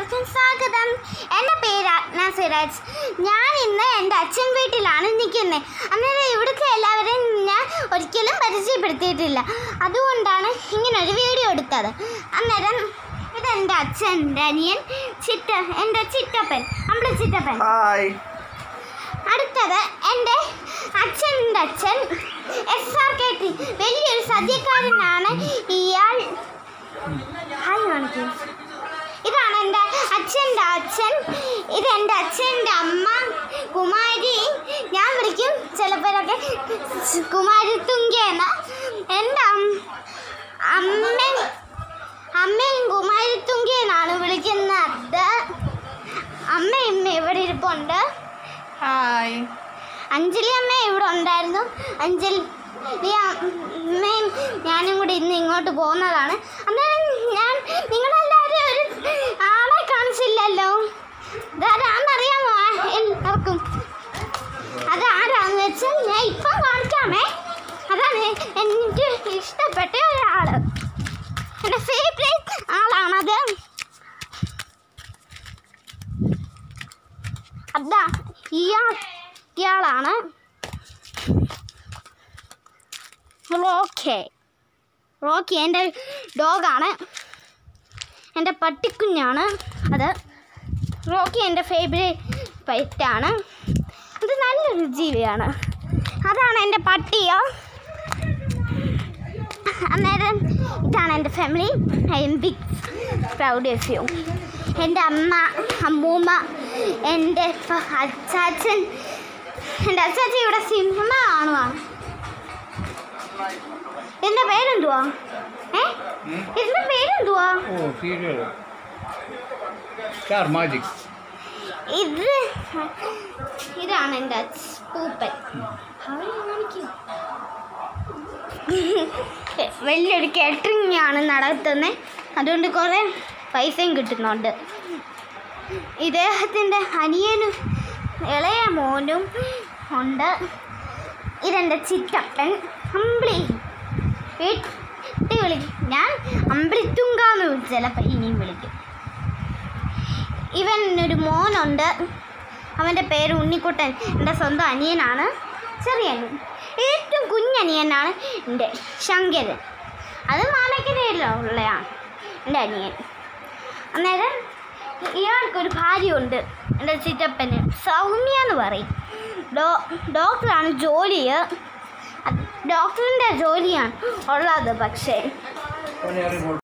എല്ലാവർക്കും സ്വാഗതം എൻ്റെ പേര് അഗ്ന സിറാജ് ഞാൻ ഇന്ന് എൻ്റെ അച്ഛൻ വീട്ടിലാണ് നിൽക്കുന്നത് അന്നേരം ഇവിടുത്തെ എല്ലാവരെയും ഞാൻ ഒരിക്കലും പരിചയപ്പെടുത്തിയിട്ടില്ല അതുകൊണ്ടാണ് ഇങ്ങനെ ഒരു വീഡിയോ എടുത്തത് അന്നേരം ഇതെൻ്റെ അച്ഛൻ്റെ അനിയൻ ചിറ്റ എൻ്റെ ചിറ്റപ്പൻ അമ്പള ചിറ്റപ്പൻ ഹായ് അടുത്തത് എൻ്റെ അച്ഛൻ്റെ അച്ഛൻ എസ് ആർ കെ ടി വലിയൊരു സദ്യക്കാരനാണ് ഇയാൾ ഹായ് കാണിക്കൂ ഇതാണ് എൻ്റെ അച്ഛൻ്റെ അച്ഛൻ ഇത് എൻ്റെ അച്ഛൻ്റെ അമ്മ കുമാരി ഞാൻ വിളിക്കും ചിലപ്പോഴൊക്കെ കുമാരി തുങ്കേന്ന് എൻ്റെ അം- അമ്മ അമ്മയും കുമാരി തുങ്കേന്നാണ് വിളിക്കുന്നത് അമ്മയും ഇവിടെ ഇരിപ്പുണ്ട് ഹായ് അഞ്ജലി അമ്മ ഇവിടെ ഉണ്ടായിരുന്നു അഞ്ജലി അമ്മയും ഞാനും കൂടി ഇന്ന് ഇങ്ങോട്ട് പോകുന്നതാണ് അന്നേരം ഞാൻ നിങ്ങളെല്ലാവരും ഒരു ആളെ കാണിച്ചില്ലല്ലോ ഇതാരാന്നറിയാമോ ആ- എല്ലാവർക്കും അത് ആരാന്ന് വെച്ചാൽ ഞാൻ ഇപ്പം കാണിക്കാമേ അതാണ് എനിക്ക് ഇഷ്ടപ്പെട്ട ഒരാള് എൻ്റെ ഫേവറേറ്റ് ആളാണത് അതാ ഇയാൾ ഇയാളാണ് റോക്കെ റോക്കി എൻ്റെ ഡോഗാണ് എൻ്റെ പട്ടിക്കുഞ്ഞാണ് അത് റോക്കി എൻ്റെ ഫേവറേറ്റ് പെറ്റാണ് അത് നല്ലൊരു ജീവിയാണ് അതാണ് എൻ്റെ പട്ടിയോ അന്നേരം ഇതാണ് എൻ്റെ family I am big proud of you എൻ്റെ അമ്മ അമ്മൂമ്മ എൻ്റെ പ- അച്ചാച്ചൻ എൻ്റെ അച്ചാച്ചൻ ഇവിടെ സിനിമ കാണുവാണ് ഇതിൻ്റെ പേരെന്തുവാ ഏ ഇതിൻ്റെ പേരെന്തുവാ ഓ സീരിയൽ സ്റ്റാർ മാജിക് ഇത് ഇതാണ് എൻ്റെ അച്ഛ- പൂപ്പൻ അവനെ കാണിക്കൂ. വലിയൊരു കാറ്ററിംഗ് ആണ് നടത്തുന്നത് അതുകൊണ്ട് കുറേ പൈസയും കിട്ടുന്നുണ്ട് ഇദ്ദേഹത്തിൻ്റെ അനിയനും ഇളയ മോനും ഉണ്ട് ഇതെൻ്റെ ചിറ്റപ്പൻ അമ്പിളി വീട്ടിൽ വിളിക്കും ഞാൻ അമ്പിളിത്തുങ്കാന്ന് ചിലപ്പോൾ ഇനിയും വിളിക്കും ഇവൻ ഒരു മോനുണ്ട് അവൻ്റെ പേര് ഉണ്ണിക്കുട്ടൻ എൻ്റെ സ്വന്തം അനിയനാണ് ചെറിയ അനിയൻ ഏറ്റവും കുഞ്ഞനിയനാണ് എൻ്റെ ശങ്കരൻ അത് മാനക്കരയിലുള്ളതാണ് എൻ്റെ അനിയൻ അന്നേരം ഇയാൾക്കൊരു ഭാര്യയുണ്ട് എൻ്റെ ചിറ്റപ്പന് സൗമ്യ എന്ന് പറയും ഡോ ഡോക്ടറാണ് ജോലി ഡോക്ടറിൻ്റെ ജോലിയാണ് ഉള്ളത് പക്ഷേ